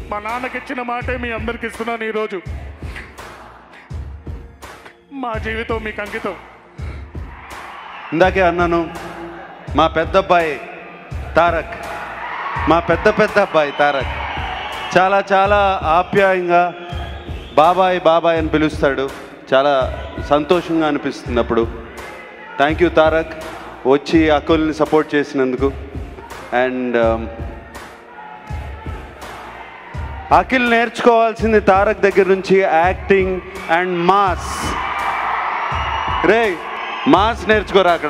మా నాన్నకి ఇచ్చిన మాటే మీ అందరికి ఇస్తున్నాను ఈరోజు మా జీవితం మీకు అంకితం ఇందాకే అన్నాను మా పెద్ద అబ్బాయి తారక్ మా పెద్ద పెద్ద అబ్బాయి తారక్ చాలా చాలా ఆప్యాయంగా బాబాయ్ బాబాయ్ అని పిలుస్తాడు చాలా సంతోషంగా అనిపిస్తుంది అప్పుడు థ్యాంక్ యూ తారక్ వచ్చి అకుల్ని సపోర్ట్ చేసినందుకు అండ్ అఖిల్ నేర్చుకోవాల్సింది తారక్ దగ్గర నుంచి యాక్టింగ్ అండ్ మాస్ రే మాస్ నేర్చుకోరా అక్కడ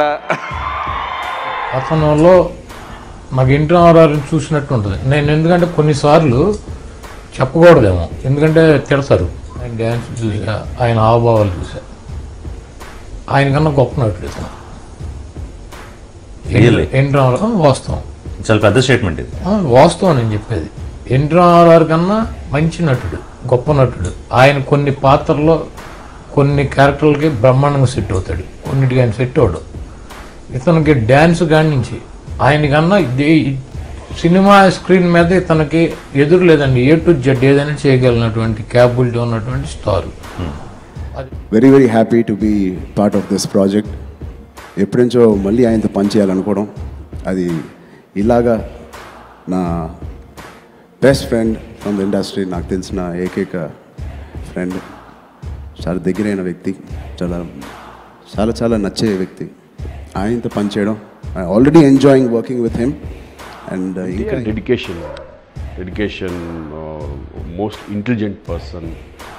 అతనిలో నాకు ఎన్టీ రామారావుని చూసినట్టు ఉంటుంది నేను ఎందుకంటే కొన్నిసార్లు చెప్పకూడదేమో ఎందుకంటే తిడతారు ఆయన డ్యాన్స్ చూసా ఆయన హావభావాలు చూసా ఆయన కన్నా గొప్ప నటుడు ఇతను Really? ఎన్టీ రామారావు వాస్తవం చాలా పెద్ద స్టేట్మెంట్ ఇది ఆ, వాస్తవం నేను చెప్పేది ఎన్టీ రామారావు కన్నా మంచి నటుడు గొప్ప నటుడు ఆయన కొన్ని పాత్రల్లో కొన్ని క్యారెక్టర్లకి బ్రహ్మాండంగా సెట్ అవుతాడు కొన్నిటికి ఆయన సెట్ అవడు ఇతనికి డ్యాన్స్ కాడి నుంచి ఆయన కన్నా ఇది- సినిమా స్క్రీన్ మీద ఇతనికి ఎదురు లేదండి ఏ టు జెడ్ ఏదైనా చేయగలిగినటువంటి క్యాపబిలిటీ ఉన్నటువంటి star very very happy to be part of this project ఎప్పటి నుంచో మళ్ళీ ఆయనతో పనిచేయాలనుకోవడం అది ఇలాగా నా best friend from the industry నాకు తెలిసిన ఏకైక ఫ్రెండ్ చాలా దగ్గరైన వ్యక్తి చాలా చాలా చాలా నచ్చే వ్యక్తి ఆయనతో పనిచేయడం I already enjoying working with him and ఇంకా dedication dedication most intelligent person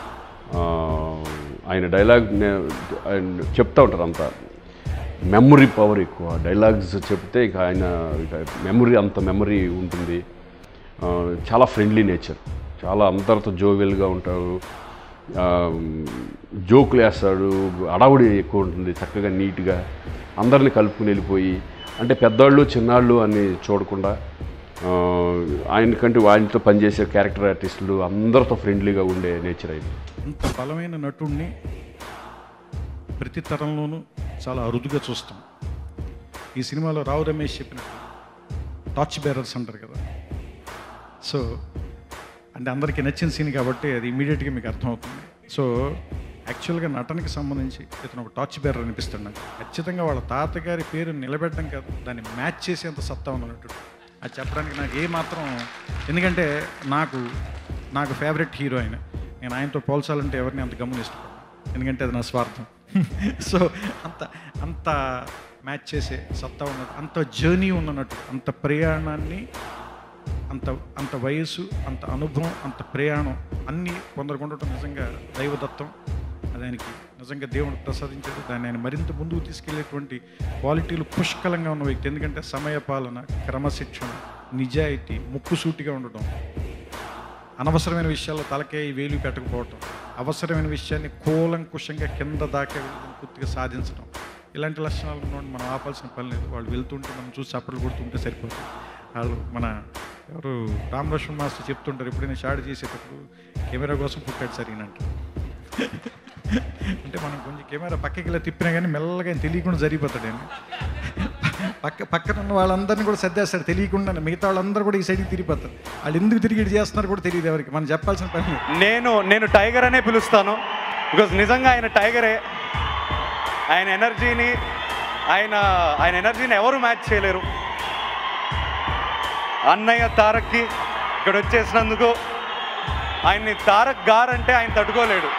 ఆయన డైలాగ్ ఆయన చెప్తా ఉంటారు అంతా మెమరీ పవర్ ఎక్కువ డైలాగ్స్ చెప్తే ఇక ఆయన ఇక మెమరీ అంత మెమరీ ఉంటుంది ఆ, చాలా ఫ్రెండ్లీ నేచర్ చాలా అందరితో జోవెల్గా ఉంటారు ఆ, జోకులు వేస్తాడు అడవుడి ఎక్కువ ఉంటుంది చక్కగా నీట్గా అందరిని కలుపుకుని వెళ్ళిపోయి అంటే పెద్దవాళ్ళు చిన్నాళ్ళు అని చూడకుండా ఆ, ఆయనకంటే ఆయనతో పనిచేసే క్యారెక్టర్ ఆర్టిస్టులు అందరితో ఫ్రెండ్లీగా ఉండే నేచర్ అయింది అంత బలమైన నటుడిని ప్రతి తరంలోనూ చాలా అరుదుగా చూస్తాం ఈ సినిమాలో రావు రమేష్ చెప్పినట్టు టార్చ్ బేరర్స్ అంటారు కదా సో అంటే అందరికీ నచ్చిన సీన్ కాబట్టి అది ఇమీడియట్గా మీకు అర్థమవుతుంది సో యాక్చువల్గా నటనకి సంబంధించి ఇతను ఒక టార్చ్ బేరర్ అనిపిస్తాడు నాకు ఖచ్చితంగా వాళ్ళ తాతగారి పేరు నిలబెట్టడం కాదు దాన్ని మ్యాచ్ చేసేంత సత్తా ఉన్నట్టు అది చెప్పడానికి నాకు ఏ మాత్రం ఎందుకంటే నాకు నాకు ఫేవరెట్ హీరో ఆయన నేను ఆయనతో పోల్చాలంటే ఎవరిని అంత గమని ఇష్టపడను ఎందుకంటే అది నా స్వార్థం సో అంత అంత మ్యాచ్ చేసే సత్తా ఉన్నట్టు అంత జర్నీ ఉన్నట్టు అంత ప్రయాణాన్ని అంత అంత వయసు అంత అనుభవం అంత ప్రయాణం అన్నీ కొందరికి ఉండటం నిజంగా దైవదత్తం అది ఆయనకి నిజంగా దేవుడు ప్రసాదించాడు దాన్ని ఆయన మరింత ముందుకు తీసుకెళ్లేటువంటి క్వాలిటీలు పుష్కలంగా ఉన్న వ్యక్తి ఎందుకంటే సమయపాలన క్రమశిక్షణ నిజాయితీ ముక్కుసూటిగా ఉండటం అనవసరమైన విషయాల్లో తలకే వేలు పెట్టకపోవటం అవసరమైన విషయాన్ని కూలంకుషంగా కింద దాకా వెళ్ళి పూర్తిగా సాధించడం ఇలాంటి లక్షణాలు ఉన్నవాడిని మనం ఆపాల్సిన పని లేదు వాళ్ళు వెళ్తుంటే మనం చూసి చప్పట్లు కొడుతుంటే సరిపోతుంది వాళ్ళు మన ఎవరు రామ్ లక్ష్మణ్ మాస్టర్ చెప్తుంటారు ఎప్పుడైనా షాడ్ చేసేటప్పుడు కెమెరా కోసం పుట్టాడు సరిగినట్టు అంటే మనం కొంచెం కెమెరా పక్కకి ఇలా తిప్పినా కానీ మెల్లగా ఆయన తెలియకుండా జరిగిపోతాడు ఆయన పక్క పక్కన ఉన్న వాళ్ళందరినీ కూడా సర్దేస్తాడు తెలియకుండా మిగతా వాళ్ళందరూ కూడా ఈ సైడ్కి తిరిగిపోతారు వాళ్ళు ఎందుకు తిరిగి ఇటు చేస్తున్నారు కూడా తెలియదు ఎవరికి మనం చెప్పాల్సిన పని లేదు. నేను నేను టైగర్ అనే పిలుస్తాను బికాజ్ నిజంగా ఆయన టైగరే ఆయన ఎనర్జీని ఆయన ఆయన ఎనర్జీని ఎవరు మ్యాచ్ చేయలేరు అన్నయ్య తారక్కి ఇక్కడ వచ్చేసినందుకు ఆయన్ని తారక్ గారు అంటే ఆయన తట్టుకోలేడు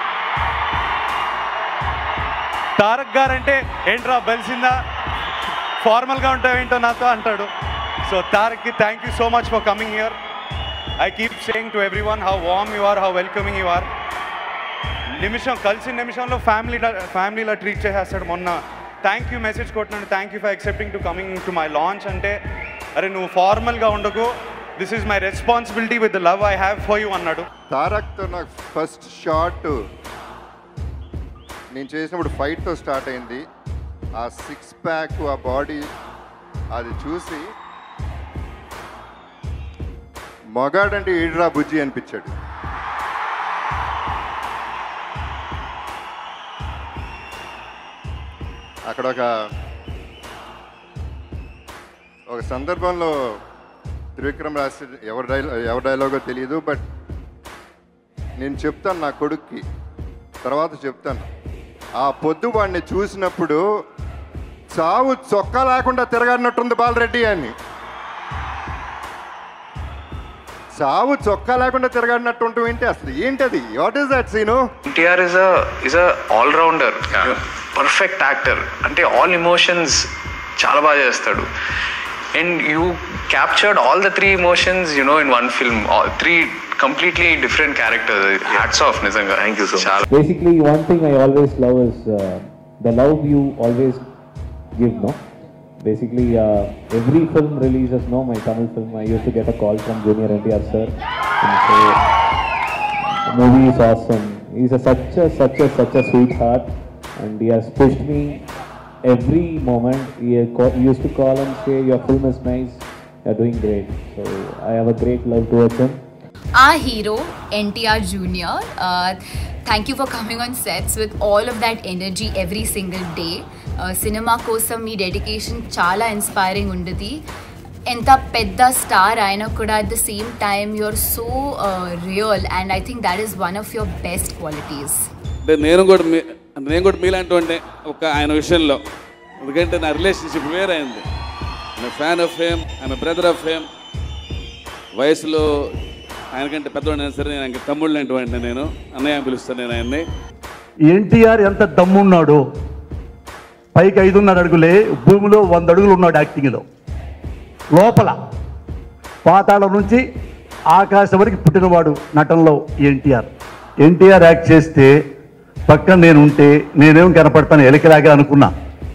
తారక్ గారు అంటే ఏంట్రా బలిసిందా ఫార్మల్గా ఉంటావేంటో నాతో అంటాడు సో తారక్కి thank you so much for coming here I keep saying to everyone how warm you are how welcoming you are నిమిషం కలిసిన నిమిషంలో ఫ్యామిలీ ఫ్యామిలీలా ట్రీట్ చేసేస్తాడు మొన్న థ్యాంక్ యూ మెసేజ్ కొట్టినాడు thank you for accepting to coming to my launch అంటే అరే నువ్వు ఫార్మల్గా ఉండకు this is my responsibility with the love I have for you అన్నాడు తారక్తో నాకు ఫస్ట్ షాట్ నేను చేసినప్పుడు ఫైట్తో స్టార్ట్ అయింది ఆ సిక్స్ ప్యాక్ ఆ బాడీ అది చూసి మగాడంటే ఈడ్రా బుజ్జి అనిపించాడు అక్కడ ఒక ఒక సందర్భంలో త్రివిక్రమ్ రాసి ఎవరి డైలాగ్ ఎవరి డైలాగో తెలియదు బట్ నేను చెప్తాను నా కొడుక్కి తర్వాత చెప్తాను ఆ పొద్దు వాడిని చూసినప్పుడు చావు చొక్కా లేకుండా తిరగడినట్టుంది బాలరెడ్డి అని చావు చొక్కా లేకుండా తిరగడినట్టు ఉంటుంది ఏంటి అసలు ఏంటది what is that scene NTR is a is a all rounder perfect actor అంటే ఆల్ ఎమోషన్స్ చాలా బాగా చేస్తాడు and you captured all the three emotions you know in one film three completely different character hats off నిజంగా thank you so చాలా basically one thing i always love is uh, the love you always give no basically uh, every film releases no my tamil film i used to get a call from junior ntr sir and say the movie is awesome he's a, such a such a such a sweetheart and he has pushed me every moment he, had call, he used to call and say your film is nice you're doing great so i have a great love towards him our hero NTR Jr. Uh, thank you for coming on sets with all of that energy every single day. Uh, సినిమా కోసం మీ dedication చాలా inspiring ఉండేది ఎంత పెద్ద star అయినా కూడా at the same time you're so real and I think that is one of your best qualities అంటే నేను కూడా మీ నేను కూడా మీలాంటి వాడినే ఒక ఆయన విషయంలో ఎందుకంటే నా రిలేషన్షిప్ వేరైంది I'm fan of fame I'm brother of fame వయసులో ఆయనకంటే పెద్దవాడిని సరే నేను ఆయనకి తమ్ముడు లాంటి వాడిని నేను అన్నయ్య అని పిలుస్తాను నేను ఆయన్ని ఎన్టీఆర్ ఎంత దమ్మున్నాడో పైకి ఐదున్నర అడుగులే భూమిలో వంద అడుగులు ఉన్నాడు యాక్టింగ్లో లోపల పాతాళం నుంచి ఆకాశం వరకు పుట్టినవాడు నటనలో ఎన్టీఆర్ ఎన్టీఆర్ యాక్ట్ చేస్తే పక్కన నేను ఉంటే నేనేం కనపడతాను ఎలికలాగా అనుకున్నా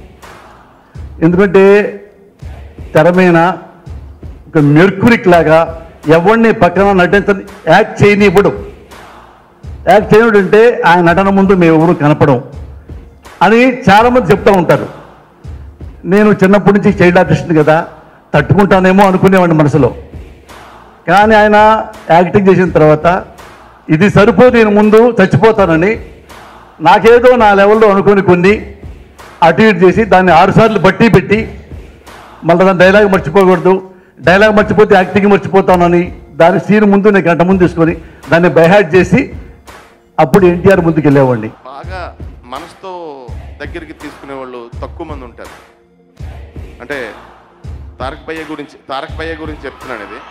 ఎందుకంటే తెర మీద ఒక మెర్కురిక్ లాగా ఎవరిని పక్కన నటించని యాక్ట్ చేయనివ్వడు యాక్ట్ చేయడం అంటే ఆయన నటన ముందు మేము ఎవరు కనపడం అని చాలామంది చెప్తూ ఉంటారు నేను చిన్నప్పటి నుంచి చైల్డ్ ఆర్టిస్ట్ కదా తట్టుకుంటానేమో అనుకునేవాడిని మనసులో కానీ ఆయన యాక్టింగ్ చేసిన తర్వాత ఇది సరిపోదు నేను ముందు చచ్చిపోతానని నాకేదో నా లెవెల్లో అనుకుని కొన్ని అటు ఇటు చేసి దాన్ని ఆరుసార్లు బట్టి పెట్టి మళ్ళీ దాని డైలాగ్ మర్చిపోకూడదు డైలాగ్ మర్చిపోతే యాక్టింగ్ మర్చిపోతానని దాని సీన్ ముందు నేను గంట ముందు తీసుకొని దాన్ని బైహాట్ చేసి అప్పుడు ఎన్టీఆర్ ముందుకు వెళ్ళేవాడిని బాగా మనసుతో దగ్గరికి తీసుకునే వాళ్ళు తక్కువ మంది ఉంటారు అంటే తారక్ భయ్య గురించి తారక్ భయ్య గురించి చెప్తున్నాను ఇది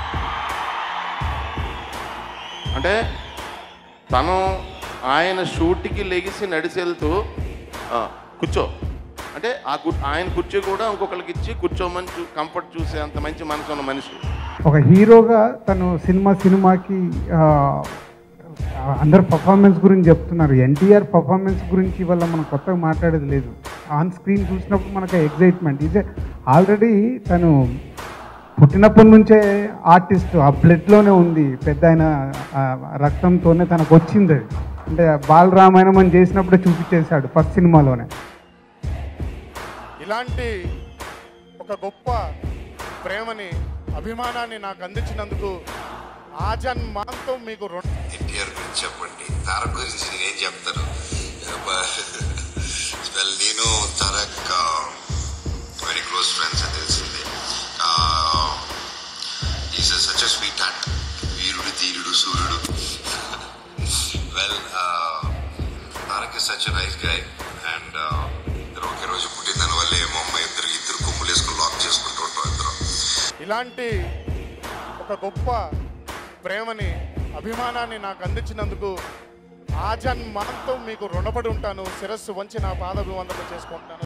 అంటే తను ఆయన షూట్కి లెగిసి నడిచి వెళ్తూ "ఆ, కూర్చో అంటే ఆ కు ఆయన కుర్చీ కూడా ఇంకొకరికి ఇచ్చి కూర్చోమని చూ కంఫర్ట్ చూసే అంత మంచి మనసు ఉన్న మనిషి ఒక హీరోగా తను సినిమా సినిమాకి ఆ, అందరు పర్ఫార్మెన్స్ గురించి చెప్తున్నారు ఎన్టీఆర్ పర్ఫార్మెన్స్ గురించి ఇవాళ మనం కొత్తగా మాట్లాడేది లేదు ఆన్ స్క్రీన్ చూసినప్పుడు మనకు ఎగ్జైట్మెంట్ ఇదే ఆల్రెడీ తను పుట్టినప్పటి నుంచే ఆర్టిస్ట్ ఆ బ్లడ్లోనే ఉంది పెద్ద ఆయన ఆ, రక్తంతోనే తనకు వచ్చింది అది అంటే బాలరామాయణం అని చేసినప్పుడే చూపించేశాడు ఫస్ట్ సినిమాలోనే ఇలాంటి ఒక గొప్ప ప్రేమని అభిమానాన్ని నాకు అందించినందుకు ఆజన్మాంతం మీకు రుణ ఎన్టీఆర్ గురించి చెప్పండి తారక్ గురించి నేనేం చెప్తాను వెల్ నేను తారక్ వెరీ క్లోజ్ ఫ్రెండ్స్ అని తెలిసింది is such a sweetheart వీరుడు ధీరుడు సూర్యుడు well Tarak is such nice guy and ఇద్దరు ఒకే రోజు పుట్టిన దాని వల్ల ఏమో మా ఇద్దరు ఇద్దరు కొమ్ములు వేసుకుని లాక్ చేసుకుంటూ ఉంటాం ఇద్దరు ఇలాంటి ఒక గొప్ప ప్రేమని అభిమానాన్ని నాకు అందించినందుకు ఆజన్మాంతం మీకు రుణపడి ఉంటాను శిరస్సు వంచి నా పాదాభివందన చేసుకుంటాను